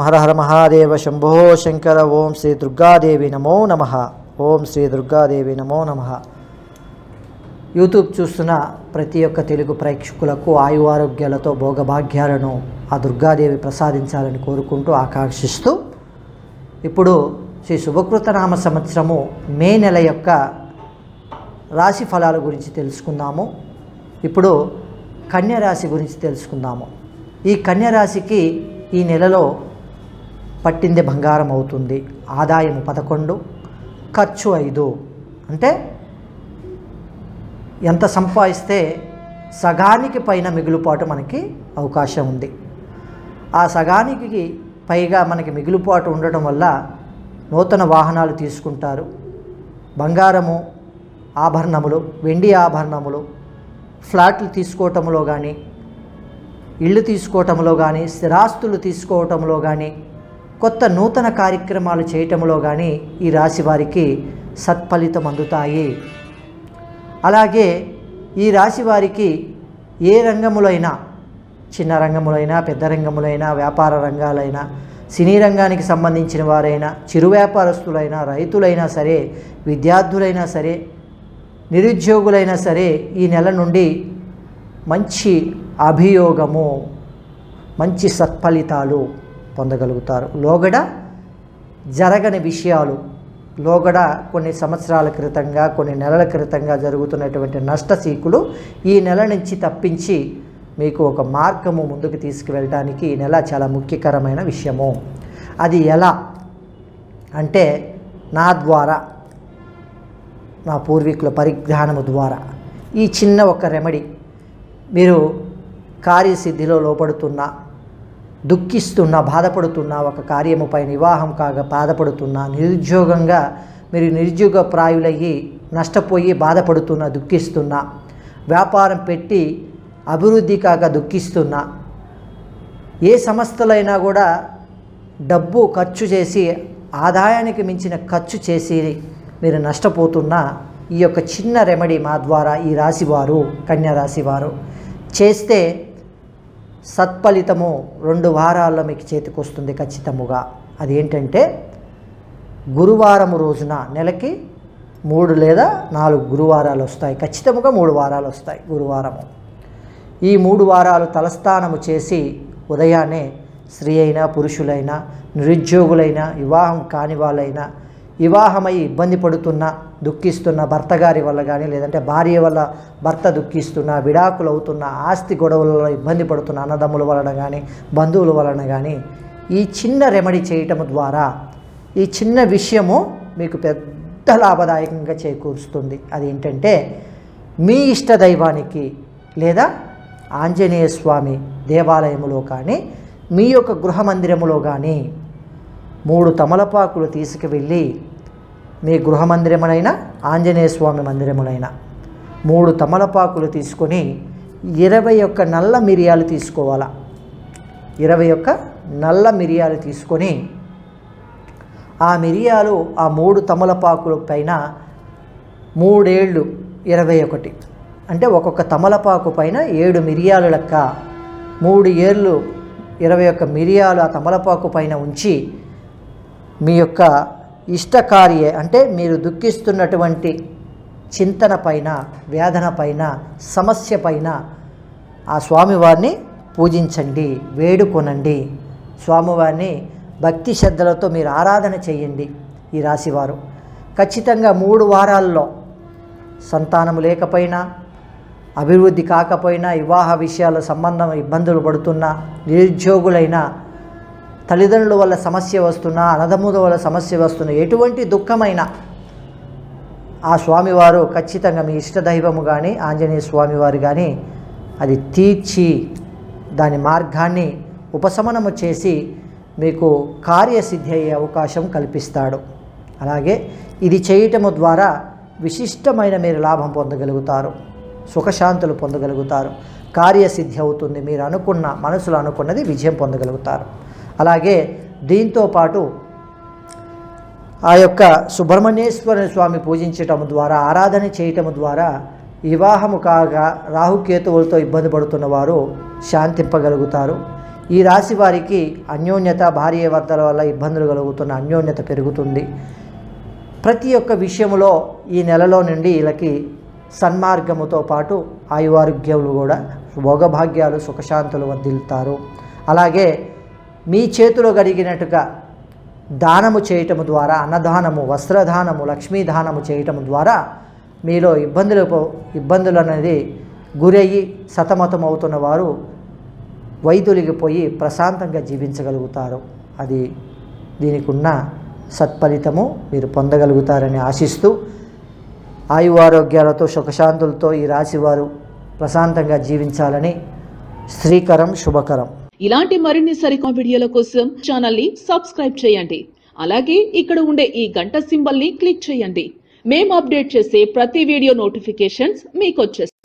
హర హర మహాదేవ శంభో శంకర ఓం శ్రీ దుర్గాదేవి నమో నమ ఓం శ్రీ దుర్గాదేవి నమో నమ యూట్యూబ్ చూస్తున్న ప్రతి ఒక్క తెలుగు ప్రేక్షకులకు ఆయు ఆరోగ్యాలతో భోగభాగ్యాలను ఆ దుర్గాదేవి ప్రసాదించాలని కోరుకుంటూ ఆకాంక్షిస్తూ ఇప్పుడు శ్రీ శుభకృత నామ సంవత్సరము మే నెల యొక్క రాశి ఫలాల గురించి తెలుసుకుందాము ఇప్పుడు కన్య రాశి గురించి తెలుసుకుందాము ఈ కన్య రాశికి ఈ నెలలో పట్టింది బంగారం అవుతుంది ఆదాయం పదకొండు ఖర్చు ఐదు అంటే ఎంత సంపాదిస్తే సగానికి పైన మిగులుపాటు మనకి అవకాశం ఉంది ఆ సగానికి పైగా మనకి మిగులుపాటు ఉండటం వల్ల నూతన వాహనాలు తీసుకుంటారు బంగారము ఆభరణములు వెండి ఆభరణములు ఫ్లాట్లు తీసుకోవటంలో కానీ ఇళ్ళు తీసుకోవటంలో కానీ స్థిరాస్తులు తీసుకోవటంలో కానీ కొత్త నూతన కార్యక్రమాలు చేయటంలో కానీ ఈ రాశి వారికి సత్ఫలితం అందుతాయి అలాగే ఈ రాశి వారికి ఏ రంగములైనా చిన్న రంగములైనా పెద్ద రంగములైనా వ్యాపార రంగాలైనా సినీ రంగానికి సంబంధించిన వారైనా చిరు వ్యాపారస్తులైనా రైతులైనా సరే విద్యార్థులైనా సరే నిరుద్యోగులైనా సరే ఈ నెల నుండి మంచి అభియోగము మంచి సత్ఫలితాలు పొందగలుగుతారు లోగడ జరగని విషయాలు లోగడ కొన్ని సంవత్సరాల క్రితంగా కొన్ని నెలల క్రితంగా జరుగుతున్నటువంటి నష్టసీకులు ఈ నెల నుంచి తప్పించి మీకు ఒక మార్గము ముందుకు తీసుకువెళ్ళడానికి ఈ నెల చాలా ముఖ్యకరమైన విషయము అది ఎలా అంటే నా ద్వారా నా పూర్వీకుల పరిజ్ఞానము ద్వారా ఈ చిన్న ఒక రెమెడీ మీరు కార్యసిద్ధిలో లోపడుతున్న దుఃఖిస్తున్న బాధపడుతున్న ఒక కార్యముపై వివాహం కాగా బాధపడుతున్న నిరుద్యోగంగా మీరు నిరుద్యోగ ప్రాయులయ్యి నష్టపోయి బాధపడుతున్న దుఃఖిస్తున్న వ్యాపారం పెట్టి అభివృద్ధి కాక దుఃఖిస్తున్న ఏ సంస్థలైనా కూడా డబ్బు ఖర్చు చేసి ఆదాయానికి మించిన ఖర్చు చేసి మీరు నష్టపోతున్న ఈ యొక్క చిన్న రెమెడీ మా ద్వారా ఈ రాశివారు కన్యా రాశివారు చేస్తే సత్ఫలితము రెండు వారాల్లో మీకు చేతికి వస్తుంది ఖచ్చితముగా అదేంటంటే గురువారము రోజున నెలకి మూడు లేదా నాలుగు గురువారాలు వస్తాయి ఖచ్చితంగా మూడు వారాలు వస్తాయి గురువారము ఈ మూడు వారాలు తలస్నానము చేసి ఉదయాన్నే స్త్రీ అయినా పురుషులైనా నిరుద్యోగులైనా వివాహం కాని వాళ్ళైనా వివాహమై ఇబ్బంది పడుతున్న దుఃఖిస్తున్న భర్త గారి వల్ల కానీ లేదంటే భార్య వల్ల భర్త దుఃఖిస్తున్న విడాకులు అవుతున్న ఆస్తి గొడవలలో ఇబ్బంది పడుతున్న అన్నదమ్ముల వలన కానీ బంధువుల వలన కానీ ఈ చిన్న రెమెడీ చేయటం ద్వారా ఈ చిన్న విషయము మీకు పెద్ద లాభదాయకంగా చేకూరుస్తుంది అదేంటంటే మీ ఇష్ట దైవానికి లేదా ఆంజనేయ స్వామి దేవాలయములో కానీ మీ యొక్క గృహ మందిరములో కానీ మూడు తమలపాకులు తీసుకువెళ్ళి మీ గృహ మందిరమునైనా ఆంజనేయ స్వామి మందిరమునైనా మూడు తమలపాకులు తీసుకొని ఇరవై ఒక్క నల్ల మిరియాలు తీసుకోవాలా ఇరవై ఒక్క నల్ల మిరియాలు తీసుకొని ఆ మిరియాలు ఆ మూడు తమలపాకుల పైన మూడేళ్ళు ఇరవై ఒకటి అంటే ఒక్కొక్క తమలపాకు పైన ఏడు మిరియాలు లెక్క మూడు ఏళ్ళు ఇరవై ఒక్క మిరియాలు ఆ తమలపాకు పైన ఉంచి మీ యొక్క ఇష్టకార్య అంటే మీరు దుఃఖిస్తున్నటువంటి చింతన పైన వేదన పైన సమస్య పైన ఆ స్వామివారిని పూజించండి వేడుకొనండి స్వామివారిని భక్తి శ్రద్ధలతో మీరు ఆరాధన చేయండి ఈ రాశివారు ఖచ్చితంగా మూడు వారాల్లో సంతానము లేకపోయినా అభివృద్ధి కాకపోయినా వివాహ విషయాల సంబంధం ఇబ్బందులు పడుతున్నా నిరుద్యోగులైనా తల్లిదండ్రుల వల్ల సమస్య వస్తున్నా అన్నదమ్ముల వల్ల సమస్య వస్తున్నా ఎటువంటి దుఃఖమైనా ఆ స్వామివారు ఖచ్చితంగా మీ ఇష్టదైవము కానీ ఆంజనేయ స్వామివారు కానీ అది తీర్చి దాని మార్గాన్ని ఉపశమనము చేసి మీకు కార్యసిద్ధి అయ్యే అవకాశం కల్పిస్తాడు అలాగే ఇది చేయటము ద్వారా విశిష్టమైన మీరు లాభం పొందగలుగుతారు సుఖశాంతులు పొందగలుగుతారు కార్యసిద్ధి అవుతుంది మీరు అనుకున్న మనసులో అనుకున్నది విజయం పొందగలుగుతారు అలాగే దీంతో పాటు ఆ యొక్క సుబ్రహ్మణ్యేశ్వర స్వామి పూజించటం ద్వారా ఆరాధన చేయటం ద్వారా వివాహము కాగా రాహుకేతువులతో ఇబ్బంది పడుతున్న వారు శాంతింపగలుగుతారు ఈ రాశి వారికి అన్యోన్యత భార్య భర్తల వల్ల ఇబ్బందులు కలుగుతున్న అన్యోన్యత పెరుగుతుంది ప్రతి ఒక్క విషయంలో ఈ నెలలో నుండి వీళ్ళకి సన్మార్గముతో పాటు ఆయువారోగ్యములు కూడా భోగభాగ్యాలు సుఖశాంతులు వర్ధిల్తారు అలాగే మీ చేతిలో గడిగినట్టుగా దానము చేయటము ద్వారా అన్నదానము వస్త్రదానము లక్ష్మీదానము చేయటము ద్వారా మీలో ఇబ్బందులు పో- ఇబ్బందులు అనేది గురయ్యి సతమతం అవుతున్న వారు వైదొలిగిపోయి ప్రశాంతంగా జీవించగలుగుతారు అది దీనికి ఉన్న సత్ఫలితము మీరు పొందగలుగుతారని ఆశిస్తూ ఆయు ఆరోగ్యాలతో సుఖశాంతులతో ఈ రాశివారు ప్రశాంతంగా జీవించాలని శ్రీకరం శుభకరం ఇలాంటి మరిన్ని సరికొత్త వీడియోల కోసం ఛానల్ ని సబ్స్క్రైబ్ చేయండి అలాగే ఇక్కడ ఉండే ఈ గంట సింబల్ ని క్లిక్ చేయండి మేము అప్డేట్ చేసే ప్రతి వీడియో నోటిఫికేషన్స్ మీకు వచ్చేస్తాయి